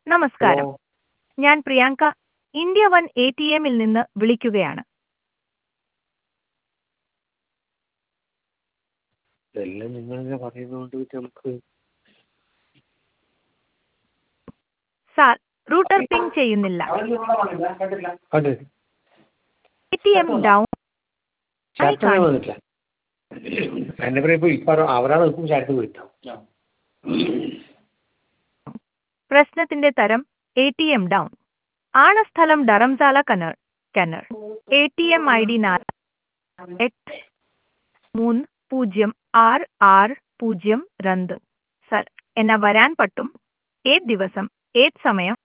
നമസ്കാരം ഹലോ ഞാൻ Priyanka India one A T എമ്മിൽ നിന്ന് വിളിക്കുകയാണ് ഇതെല്ലാം നിങ്ങളിങ്ങനെ പറയുന്നതുകൊണ്ട് പിന്നെ നമുക്ക് സാർ റൂട്ടർ പിങ് ചെയ്യുന്നില്ല അതെ എ ടി എം ഡൗൺ ആയി ചാറ്റ് കാണുന്നു. വന്നിട്ടില്ല എന്നെ പറയും ഇപ്പോൾ ഇപ്പം അവരാണ് നിൽക്കും ചാറ്റ് പോയിട്ടാവും പ്രശ്നത്തിന്റെ തരം എ ടി എം ഡൗൺ ആണ് സ്ഥലം ഡറംസാല കനർ കനർ A T M I D നാല് എട്ട് മൂന്ന് പൂജ്യം ആറ് ആറ് പൂജ്യം രണ്ട് സർ എന്നെ വരാൻ പറ്റും ഏത് ദിവസം ഏത് സമയം